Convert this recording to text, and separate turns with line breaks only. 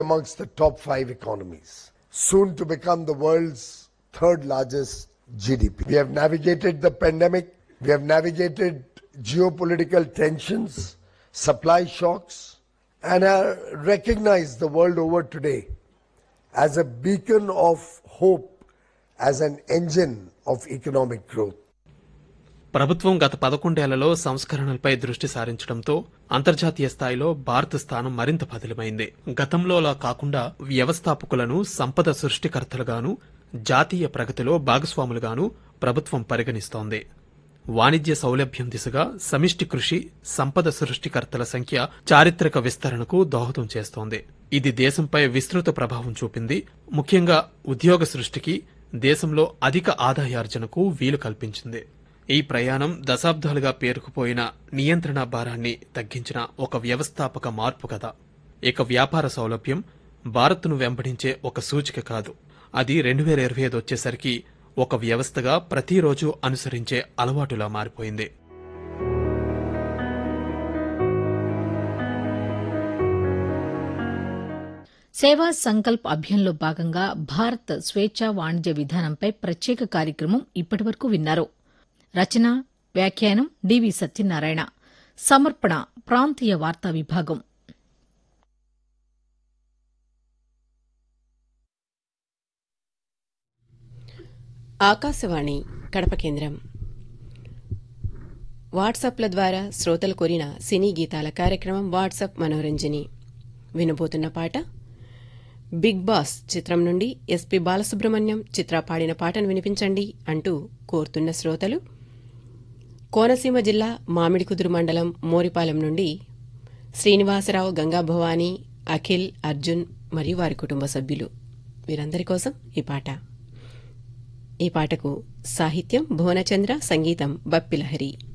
amongst the top five economies, soon to become the world's third largest GDP. We have navigated the pandemic, we have navigated geopolitical tensions, supply shocks, and are recognized the world over today as a beacon of hope, as an engine of economic growth.
ప్రభుత్వం గత పదకొండేళ్లలో సంస్కరణలపై దృష్టి సారించడంతో అంతర్జాతీయ స్థాయిలో భారత స్థానం మరింత పదిలమైంది గతంలోలా కాకుండా వ్యవస్థాపకులను సంపద సృష్టికర్తలుగాను జాతీయ ప్రగతిలో భాగస్వాములుగాను ప్రభుత్వం పరిగణిస్తోంది వాణిజ్య సౌలభ్యం దిశగా సమిష్టి కృషి సంపద సృష్టికర్తల సంఖ్య చారిత్రక విస్తరణకు దోహదం చేస్తోంది ఇది దేశంపై విస్తృత ప్రభావం చూపింది ముఖ్యంగా ఉద్యోగ సృష్టికి దేశంలో అధిక ఆదాయార్జనకు వీలు కల్పించింది ఈ ప్రయాణం దశాబ్దాలుగా పేరుకుపోయిన నియంత్రణ భారాన్ని తగ్గించిన ఒక వ్యవస్థాపక మార్పు కథ ఇక వ్యాపార సౌలభ్యం భారత్ను వెంబడించే ఒక సూచిక కాదు అది రెండు వేల ఇరవై ఐదు వచ్చేసరికి ఒక వ్యవస్థగా ప్రతిరోజు అనుసరించే అలవాటులా మారిపోయింది
సేవా సంకల్ప్ అభియాన్లో భాగంగా భారత్ స్వేచ్ఛా వాణిజ్య విధానంపై ప్రత్యేక కార్యక్రమం ఇప్పటివరకు విన్నారు రచన వ్యాఖ్యానం డివి సత్యనారాయణ సమర్పణ ప్రాంతీయ వార్తా విభాగం
ఆకాశవాణి కడప కేంద్రం వాట్సాప్ల ద్వారా శ్రోతలు కోరిన సినీ గీతాల కార్యక్రమం వాట్సాప్ మనోరంజని వినబోతున్న పాట బిగ్ బాస్ చిత్రం నుండి ఎస్పి బాలసుబ్రహ్మణ్యం చిత్ర పాడిన పాటను వినిపించండి అంటూ కోరుతున్న శ్రోతలు కోనసీమ జిల్లా మామిడికుదురు మండలం మోరిపాలెం నుండి శ్రీనివాసరావు గంగాభవాని అఖిల్ అర్జున్ మరియు వారి కుటుంబ సభ్యులు వీరందరి కోసం ఈ పాట ఈ పాటకు సాహిత్యం భువనచంద్ర సంగీతం బప్పిలహరి